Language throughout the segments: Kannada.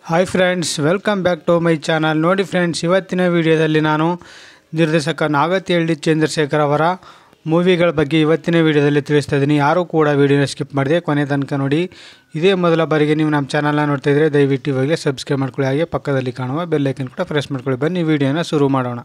hi friends welcome back to my channel ನೋಡಿ ಫ್ರೆಂಡ್ಸ್ ಇವತ್ತಿನ ವಿಡಿಯೋದಲ್ಲಿ ನಾನು ನಿರ್ದೇಶಕ ನಾಗತಿ ಎಲ್ಡಿ ಚಂದ್ರಶೇಖರ್ ಅವರ ಮೂವಿಗಳ ಬಗ್ಗೆ ಇವತ್ತಿನ ವಿಡಿಯೋದಲ್ಲಿ ತಿಳಿಸ್ತಾ ಇದ್ದೀನಿ ಯಾರೂ ಕೂಡ ವಿಡಿಯೋನ ಸ್ಕಿಪ್ ಮಾಡಿದೆ ಕೊನೆ ತನಕ ನೋಡಿ ಇದೇ ಮೊದಲ ಬಾರಿಗೆ ನೀವು ನಮ್ಮ ಚಾನಲ್ನ ನೋಡ್ತಾ ಇದ್ದರೆ ದಯವಿಟ್ಟು ಇವಾಗಲೇ ಸಬ್ಸ್ಕ್ರೈಬ್ ಮಾಡ್ಕೊಳ್ಳಿ ಹಾಗೆ ಪಕ್ಕದಲ್ಲಿ ಕಾಣುವ ಬೆಲ್ಲೈಕನ್ ಕೂಡ ಪ್ರೆಸ್ ಮಾಡ್ಕೊಳ್ಳಿ ಬನ್ನಿ ವಿಡಿಯೋನ ಶುರು ಮಾಡೋಣ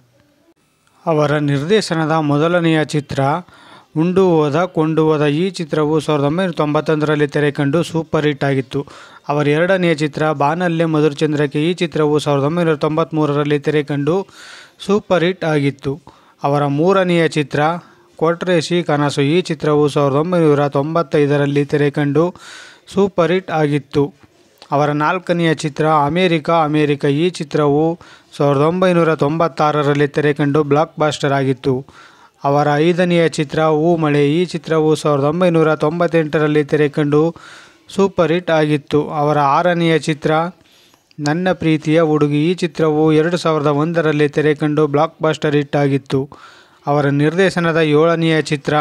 ಅವರ ನಿರ್ದೇಶನದ ಮೊದಲನೆಯ ಚಿತ್ರ ಉಂಡು ಹೋದ ಕೊಂಡು ಹೋದ ಈ ಚಿತ್ರವು ಸಾವಿರದ ಒಂಬೈನೂರ ತೊಂಬತ್ತೊಂದರಲ್ಲಿ ತೆರೆ ಕಂಡು ಸೂಪರ್ ಹಿಟ್ ಆಗಿತ್ತು ಅವರ ಎರಡನೆಯ ಚಿತ್ರ ಬಾನಲ್ಲೆ ಮಧುರಚಂದ್ರಕ್ಕೆ ಈ ಚಿತ್ರವು ಸಾವಿರದ ಒಂಬೈನೂರ ತೊಂಬತ್ತ್ಮೂರರಲ್ಲಿ ತೆರೆ ಕಂಡು ಸೂಪರ್ ಹಿಟ್ ಆಗಿತ್ತು ಅವರ ಮೂರನೆಯ ಚಿತ್ರ ಕೊಟ್ರೇಶಿ ಕನಸು ಈ ಚಿತ್ರವು ಸಾವಿರದ ಒಂಬೈನೂರ ತೊಂಬತ್ತೈದರಲ್ಲಿ ತೆರೆ ಕಂಡು ಸೂಪರ್ ಹಿಟ್ ಆಗಿತ್ತು ಅವರ ನಾಲ್ಕನೆಯ ಚಿತ್ರ ಅಮೇರಿಕಾ ಅಮೇರಿಕ ಈ ಚಿತ್ರವು ಸಾವಿರದ ಒಂಬೈನೂರ ತೊಂಬತ್ತಾರರಲ್ಲಿ ತೆರೆಕಂಡು ಬ್ಲಾಕ್ ಬಾಸ್ಟರ್ ಆಗಿತ್ತು ಅವರ ಐದನೆಯ ಚಿತ್ರ ಹೂ ಮಳೆ ಈ ಚಿತ್ರವು ಸಾವಿರದ ಒಂಬೈನೂರ ತೊಂಬತ್ತೆಂಟರಲ್ಲಿ ತೆರೆಕಂಡು ಸೂಪರ್ ಹಿಟ್ ಆಗಿತ್ತು ಅವರ ಆರನೆಯ ಚಿತ್ರ ನನ್ನ ಪ್ರೀತಿಯ ಹುಡುಗಿ ಈ ಚಿತ್ರವು ಎರಡು ಸಾವಿರದ ಒಂದರಲ್ಲಿ ತೆರೆಕಂಡು ಬ್ಲಾಕ್ ಬಾಸ್ಟರ್ ಹಿಟ್ ಆಗಿತ್ತು ಅವರ ನಿರ್ದೇಶನದ ಏಳನೆಯ ಚಿತ್ರ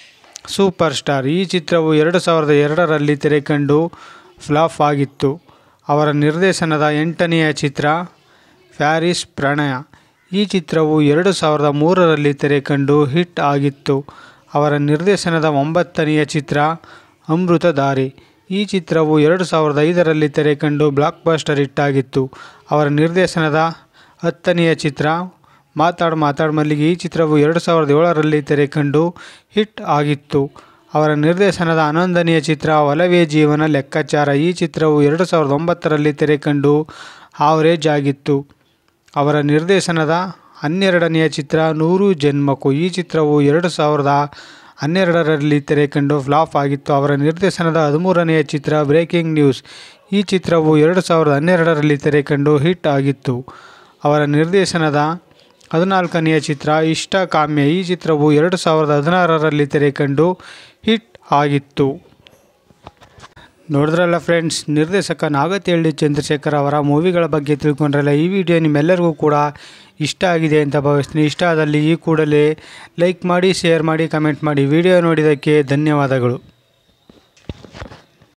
ಸೂಪರ್ ಸ್ಟಾರ್ ಈ ಚಿತ್ರವು ಎರಡು ಸಾವಿರದ ಎರಡರಲ್ಲಿ ತೆರೆಕಂಡು ಫ್ಲಾಪ್ ಆಗಿತ್ತು ಅವರ ನಿರ್ದೇಶನದ ಎಂಟನೆಯ ಚಿತ್ರ ಪ್ಯಾರಿಸ್ ಪ್ರಣಯ ಈ ಚಿತ್ರವು ಎರಡು ಸಾವಿರದ ಮೂರರಲ್ಲಿ ತೆರೆಕಂಡು ಹಿಟ್ ಆಗಿತ್ತು ಅವರ ನಿರ್ದೇಶನದ ಒಂಬತ್ತನೆಯ ಚಿತ್ರ ಅಮೃತಧಾರೆ ಈ ಚಿತ್ರವು ಎರಡು ಸಾವಿರದ ಐದರಲ್ಲಿ ತೆರೆಕಂಡು ಬ್ಲಾಕ್ ಬಾಸ್ಟರ್ ಹಿಟ್ ಆಗಿತ್ತು ಅವರ ನಿರ್ದೇಶನದ ಹತ್ತನೆಯ ಚಿತ್ರ ಮಾತಾಡ್ ಮಾತಾಡ್ ಮಲ್ಲಿಗೆ ಈ ಚಿತ್ರವು ಎರಡು ಸಾವಿರದ ಏಳರಲ್ಲಿ ತೆರೆಕಂಡು ಹಿಟ್ ಆಗಿತ್ತು ಅವರ ನಿರ್ದೇಶನದ ಹನ್ನೊಂದನೆಯ ಚಿತ್ರ ಒಲವೇ ಜೀವನ ಲೆಕ್ಕಾಚಾರ ಈ ಚಿತ್ರವು ಎರಡು ಸಾವಿರದ ಒಂಬತ್ತರಲ್ಲಿ ತೆರೆಕಂಡು ಆವರೇಜ್ ಆಗಿತ್ತು ಅವರ ನಿರ್ದೇಶನದ ಹನ್ನೆರಡನೆಯ ಚಿತ್ರ ನೂರು ಜನ್ಮಕ್ಕೂ ಈ ಚಿತ್ರವು ಎರಡು ಸಾವಿರದ ಹನ್ನೆರಡರಲ್ಲಿ ತೆರೆಕಂಡು ಫ್ಲಾಪ್ ಆಗಿತ್ತು ಅವರ ನಿರ್ದೇಶನದ ಹದಿಮೂರನೆಯ ಚಿತ್ರ ಬ್ರೇಕಿಂಗ್ ನ್ಯೂಸ್ ಈ ಚಿತ್ರವು ಎರಡು ಸಾವಿರದ ಹನ್ನೆರಡರಲ್ಲಿ ತೆರೆಕಂಡು ಹಿಟ್ ಆಗಿತ್ತು ಅವರ ನಿರ್ದೇಶನದ ಹದಿನಾಲ್ಕನೆಯ ಚಿತ್ರ ಇಷ್ಟ ಕಾಮ್ಯ ಈ ಚಿತ್ರವು ಎರಡು ಸಾವಿರದ ಹದಿನಾರರಲ್ಲಿ ತೆರೆಕಂಡು ಹಿಟ್ ಆಗಿತ್ತು ನೋಡಿದ್ರಲ್ಲ ಫ್ರೆಂಡ್ಸ್ ನಿರ್ದೇಶಕ ನಾಗತಿಹಳ್ಳಿ ಚಂದ್ರಶೇಖರ್ ಅವರ ಮೂವಿಗಳ ಬಗ್ಗೆ ತಿಳ್ಕೊಂಡ್ರಲ್ಲ ಈ ವಿಡಿಯೋ ನಿಮ್ಮೆಲ್ಲರಿಗೂ ಕೂಡ ಇಷ್ಟ ಆಗಿದೆ ಅಂತ ಭಾವಿಸ್ತೀನಿ ಇಷ್ಟ ಆದಲ್ಲಿ ಈ ಕೂಡಲೇ ಲೈಕ್ ಮಾಡಿ ಶೇರ್ ಮಾಡಿ ಕಮೆಂಟ್ ಮಾಡಿ ವಿಡಿಯೋ ನೋಡಿದ್ದಕ್ಕೆ ಧನ್ಯವಾದಗಳು